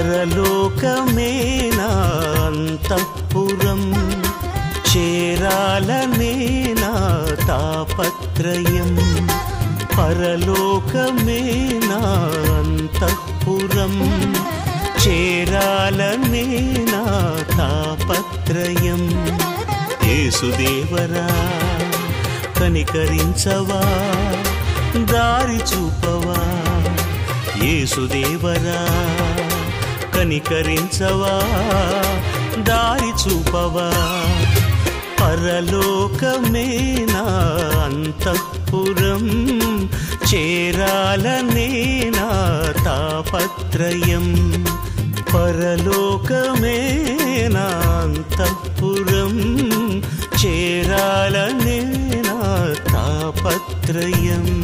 పరలోకమే నా అంతఃపురం చేరాలనే నా తాపత్రయం పరలోకమే నా అంతఃపురం చేరాలనే నా తాపత్రయం యేసుదేవరా కనికరించవా దారి చూపవా యేసుదేవరా కనికరించవా దారి చూపవా పరలోకమే నా అంతఃపురం చేరాలనే నా తాపత్రయం పరలోకమే నా అంతఃపురం చేరాలనే నా తాపత్రయం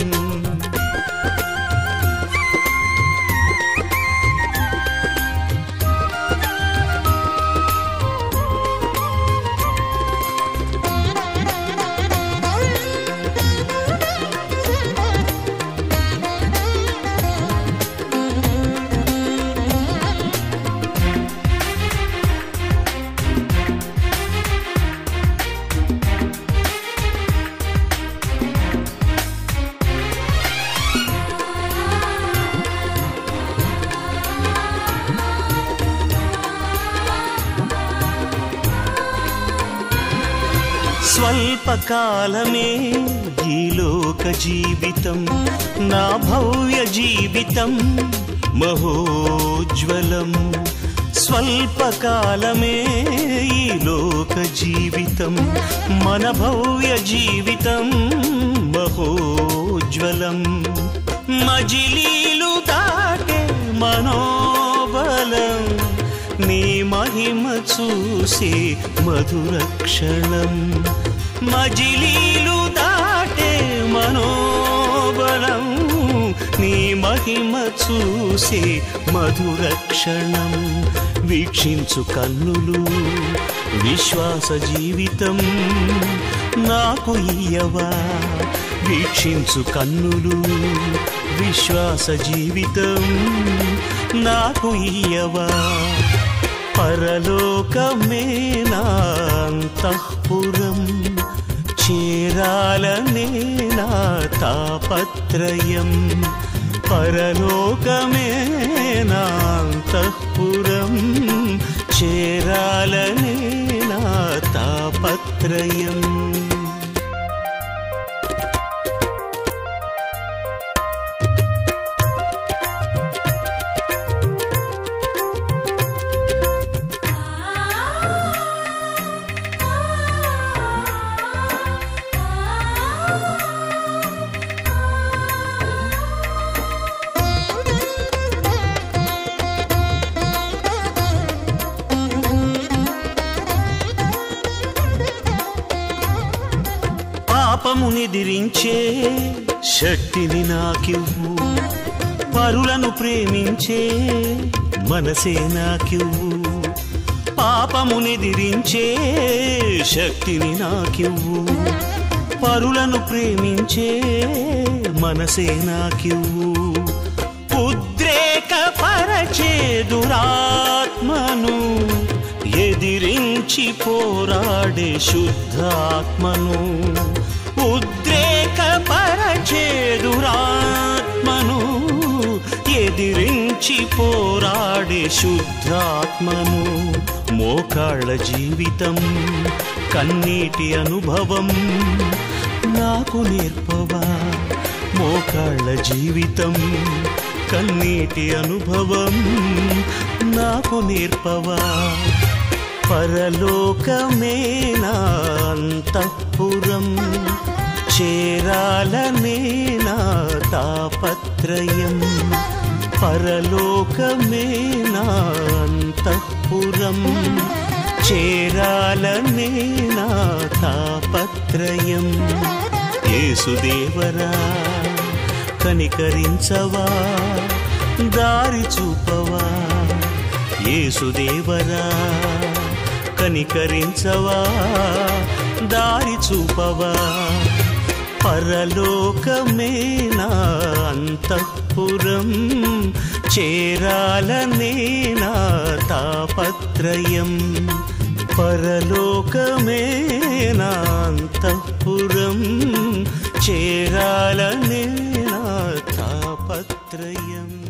స్వల్పకాలమే ఈ లోక జీవితం నా భవ్య జీవితం మహోజ్వలం స్వల్పకాలమే ఈ లోక జీవితం మన భవ్య జీవితం మహోజ్వలం మజిలీలు దాటే మనోబలం నీ మహిమ చూసే మధుర క్షణం మజిలీలు దాటే మనోబలం నీ మహిమ చూసే మధుర క్షణం వీక్షించు కన్నులు విశ్వాస జీవితం నాకు ఇయ్యవా వీక్షించు కన్నులు విశ్వాస జీవితం నాకు ఇయ్యవా పరలోకమే నా అంతఃపురం చేరాలనే నా తాపత్రయం పరలోకమే నా అంతఃపురం చేరాలనే నా తాపత్రయం పాపమునిదిరించే శక్తిని నాకివ్వు పరులను ప్రేమించే మనసే నాకివ్వు పాపమునిదిరించే శక్తిని నాకివ్వు పరులను ప్రేమించే మనసే నాకివ్వు ఉద్రేకపరచే దురాత్మను ఎదిరించి పోరాడే శుద్ధాత్మను ఉద్రేకపరచే దురాత్మను ఎదిరించి పోరాడే శుద్ధాత్మను మోకాళ్ళ జీవితం కన్నీటి అనుభవం నాకు నేర్పవా మోకాళ్ళ జీవితం కన్నీటి అనుభవం నాకు నేర్పవా పరలోకమే నా అంతఃపురం చేరాలనే నా తాపత్రయం పరలోకమే నా అంతఃపురం చేరాలనే నా తాపత్రయం యేసుదేవరా కనికరించవా దారి చూపవా యేసుదేవరా కనికరించవా దారి చూపవా పరలోకమే నా అంతఃపురం చేరాలనే నా తాపత్రయం పరలోకమే నా అంతఃపురం చేరాలనే నా తాపత్రయం